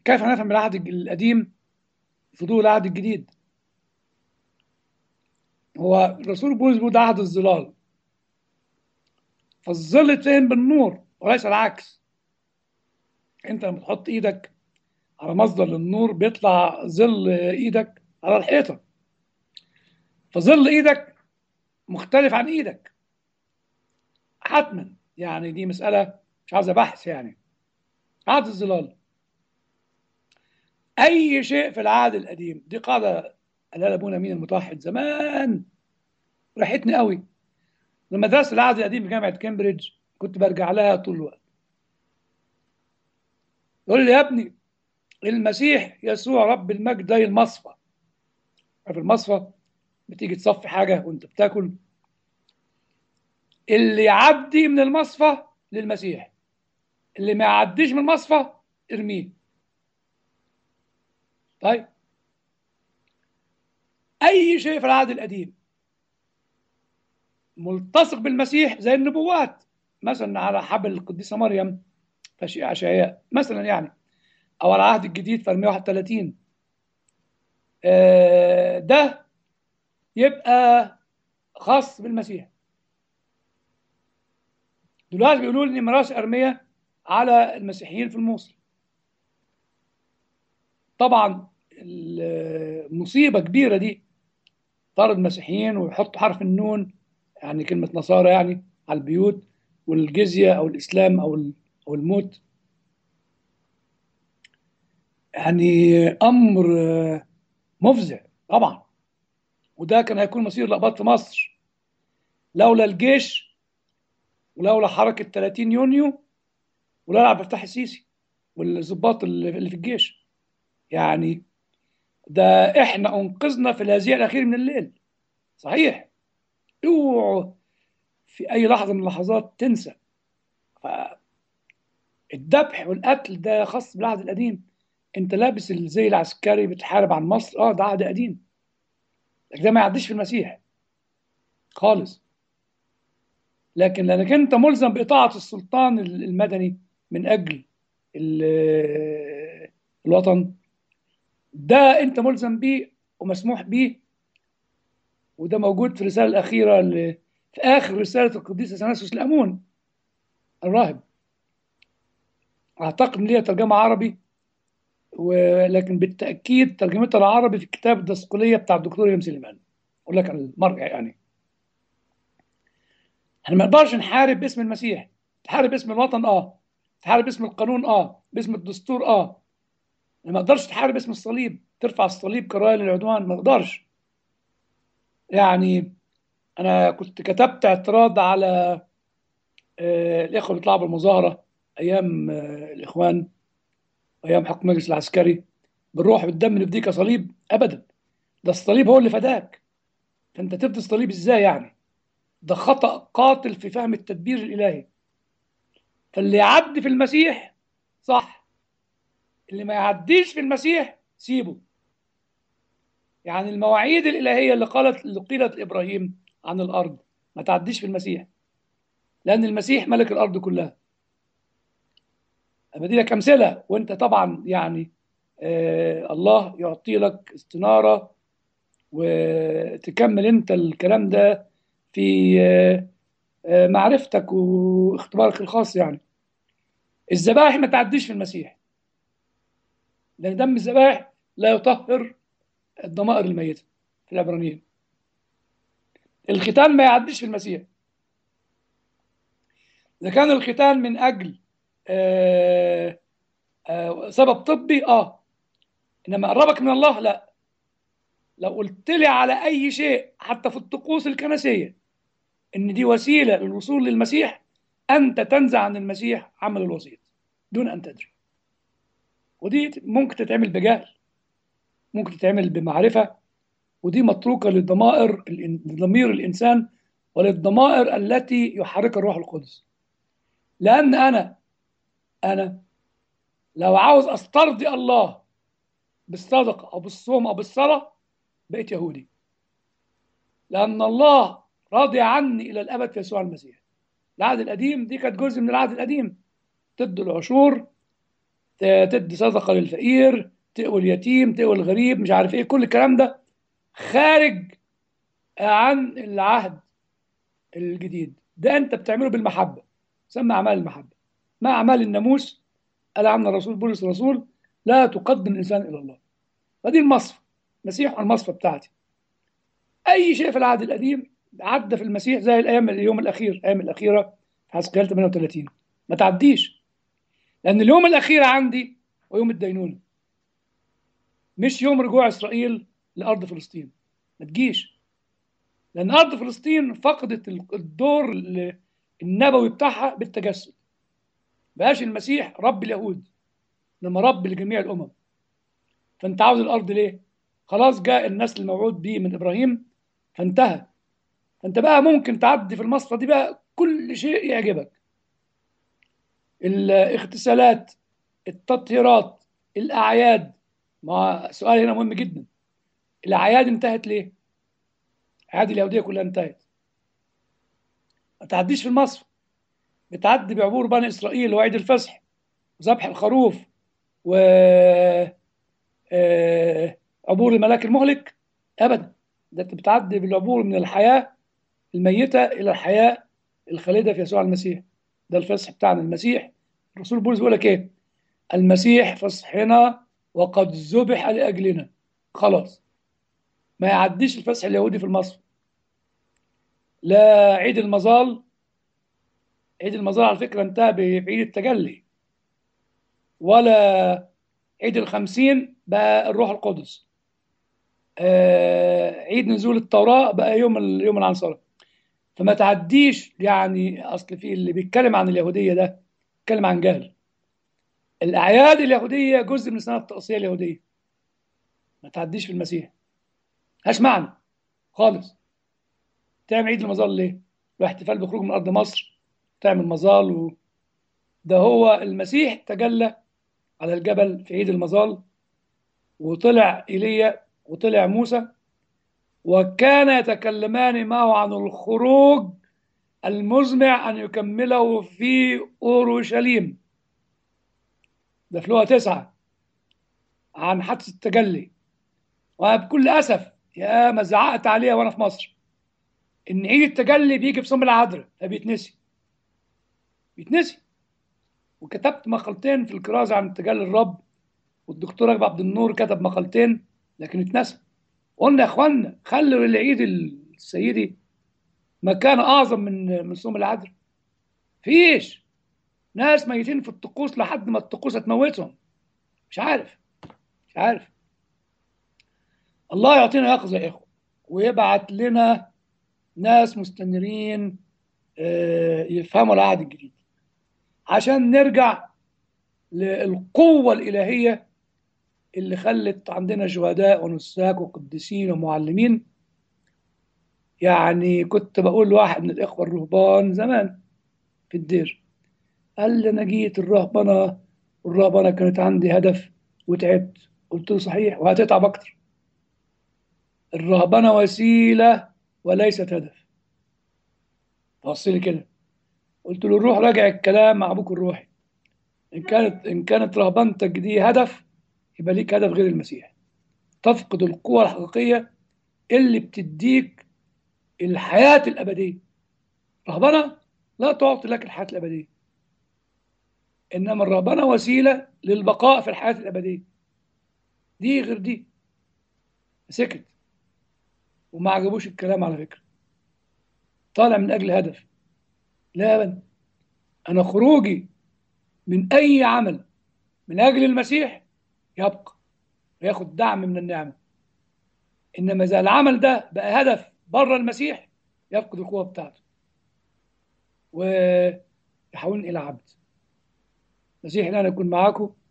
كيف نفهم العهد القديم في ضوء العهد الجديد هو الرسول بولس بيقول ده عهد الظلال فالظل يتفهم بالنور وليس العكس انت لما تحط ايدك على مصدر للنور بيطلع ظل ايدك على الحيطه فظل ايدك مختلف عن ايدك حتما يعني دي مساله مش عاوزه بحث يعني عهد الظلال اي شيء في العهد القديم دي قاعده قالها ابونا مين المتوحد زمان ريحتني قوي لما درست العهد القديم في جامعه كامبريدج كنت برجع لها طول الوقت يقول لي يا ابني المسيح يسوع رب المجد زي المصفى في المصفى بتيجي تصفي حاجه وانت بتاكل اللي يعدي من المصفى للمسيح اللي ما يعديش من المصفى ارميه طيب اي شيء في العهد القديم ملتصق بالمسيح زي النبوات مثلا على حبل القديسه مريم في اشعياء مثلا يعني او على العهد الجديد في 131 آه ده يبقى خاص بالمسيح دلوقتي بيقولوا لي ميراث ارميه على المسيحيين في الموصل طبعا المصيبه كبيره دي طرد المسيحيين ويحطوا حرف النون يعني كلمه نصارى يعني على البيوت والجزيه او الاسلام او او الموت يعني امر مفزع طبعا وده كان هيكون مصير الأقباط في مصر لولا الجيش ولولا حركة 30 يونيو ولولا عبد الفتاح السيسي والظباط اللي في الجيش يعني ده احنا انقذنا في الهزيع الاخير من الليل صحيح اوعوا في اي لحظه من اللحظات تنسى الذبح والقتل ده خاص بالعهد القديم انت لابس الزي العسكري بتحارب عن مصر اه ده عهد قديم لكن ده ما يعديش في المسيح خالص لكن لانك انت ملزم باطاعه السلطان المدني من اجل الوطن ده انت ملزم بيه ومسموح بيه وده موجود في الرساله الاخيره اللي في اخر رساله القديس اثناسيوس الامون الراهب اعتقد ان ليها ترجمه عربي ولكن بالتاكيد ترجمتها العربي في الكتاب الدسقليه بتاع الدكتور يم سليمان اقول لك المرجع يعني احنا ما نقدرش نحارب باسم المسيح تحارب باسم الوطن اه تحارب باسم القانون اه باسم الدستور اه ما نقدرش تحارب باسم الصليب ترفع الصليب كرايه للعدوان ما نقدرش يعني انا كنت كتبت اعتراض على آه الاخوه اللي بيطلعوا بالمظاهره ايام آه الاخوان ايام حكم المجلس العسكري بالروح بالدم نفديك صليب ابدا ده الصليب هو اللي فداك فانت تفدي الصليب ازاي يعني ده خطا قاتل في فهم التدبير الالهي فاللي يعدي في المسيح صح اللي ما يعديش في المسيح سيبه يعني المواعيد الالهيه اللي قالت اللي قيلت لابراهيم عن الارض ما تعديش في المسيح لان المسيح ملك الارض كلها بدي لك امثله وانت طبعا يعني آه الله يعطي لك استناره وتكمل انت الكلام ده في آه آه معرفتك واختبارك الخاص يعني الذبائح ما تعديش في المسيح لان دم الذبائح لا يطهر الضمائر الميته في العبرانيين الختان ما يعديش في المسيح اذا كان الختان من اجل آه آه سبب طبي اه انما قربك من الله لا لو قلت لي على اي شيء حتى في الطقوس الكنسيه ان دي وسيله للوصول للمسيح انت تنزع عن المسيح عمل الوسيط دون ان تدري ودي ممكن تتعمل بجهل ممكن تتعمل بمعرفه ودي متروكه للضمائر لضمير الانسان وللضمائر التي يحركها الروح القدس لان انا انا لو عاوز استرضي الله بالصدقه او بالصوم او بالصلاه بقيت يهودي لان الله راضي عني الى الابد في يسوع المسيح العهد القديم دي كانت جزء من العهد القديم تدوا العشور ت- تدي صدقه للفقير تقوي اليتيم تقوي الغريب مش عارف ايه كل الكلام ده خارج عن العهد الجديد ده انت بتعمله بالمحبه سمى اعمال المحبه ما اعمال الناموس قال عنه الرسول بولس الرسول لا تقدم الانسان الى الله فدي المصفى المسيح المصفى بتاعتي اي شيء في العهد القديم عدى في المسيح زي الايام اليوم الاخير الايام الاخيره في حسقيال 38 ما تعديش لان اليوم الاخير عندي هو يوم الدينونه مش يوم رجوع اسرائيل لارض فلسطين ما تجيش لان ارض فلسطين فقدت الدور النبوي بتاعها بالتجسد بقاش المسيح رب اليهود لما رب لجميع الامم فانت عاوز الارض ليه خلاص جاء النسل الموعود به من ابراهيم فانتهى فانت بقى ممكن تعدي في المصفى دي بقى كل شيء يعجبك الاغتسالات التطهيرات الاعياد ما سؤال هنا مهم جدا الاعياد انتهت ليه الاعياد اليهوديه كلها انتهت ما تعديش في المصفى بتعدي بعبور بني اسرائيل وعيد الفصح وذبح الخروف و آه، عبور الملاك المهلك ابدا ده انت بتعدي بالعبور من الحياه الميته الى الحياه الخالده في يسوع المسيح ده الفصح بتاعنا المسيح الرسول بولس بيقول لك ايه المسيح فصحنا وقد ذبح لاجلنا خلاص ما يعديش الفصح اليهودي في المصر لا عيد المظال عيد المظال على فكره انتهى بعيد التجلي ولا عيد الخمسين بقى الروح القدس آه عيد نزول التوراة بقى يوم يوم العنصرة فما تعديش يعني اصل في اللي بيتكلم عن اليهودية ده بيتكلم عن جهل الاعياد اليهودية جزء من السنة التقصية اليهودية ما تعديش في المسيح هاش معنى خالص تعمل عيد المظال ليه؟ واحتفال بخروج من ارض مصر تعمل مظال و... ده هو المسيح تجلى على الجبل في عيد المظال وطلع ايليا وطلع موسى وكان يتكلمان معه عن الخروج المزمع ان يكمله في اورشليم ده في لغه تسعه عن حادثه التجلي وبكل اسف يا ما زعقت عليها وانا في مصر ان عيد التجلي بيجي في صوم العذراء فبيتنسي بيتنسي وكتبت مقالتين في الكرازة عن تجلي الرب والدكتور رجب عبد النور كتب مقالتين لكن اتنسى قلنا يا اخوانا خلوا العيد السيدي مكان اعظم من من صوم العذراء فيش ناس ميتين في الطقوس لحد ما الطقوس هتموتهم مش عارف مش عارف الله يعطينا يقظة يا اخوة ويبعت لنا ناس مستنيرين يفهموا العهد الجديد عشان نرجع للقوة الإلهية اللي خلت عندنا شهداء ونساك وقديسين ومعلمين يعني كنت بقول لواحد من الإخوة الرهبان زمان في الدير قال لي أنا جيت الرهبنة والرهبنة كانت عندي هدف وتعبت قلت له صحيح وهتتعب أكتر الرهبنة وسيلة وليست هدف بص لي كده قلت له روح راجع الكلام مع ابوك الروحي ان كانت ان كانت رهبنتك دي هدف يبقى ليك هدف غير المسيح تفقد القوة الحقيقية اللي بتديك الحياة الأبدية رهبنة لا تعطي لك الحياة الأبدية إنما الرهبنة وسيلة للبقاء في الحياة الأبدية دي غير دي سكت وما عجبوش الكلام على فكرة طالع من أجل هدف لا أبدا أنا خروجي من أي عمل من أجل المسيح يبقى وياخد دعم من النعمة إنما إذا العمل ده بقى هدف بره المسيح يفقد القوة بتاعته ويحولني إلى عبد مسيح أنا أكون معاكم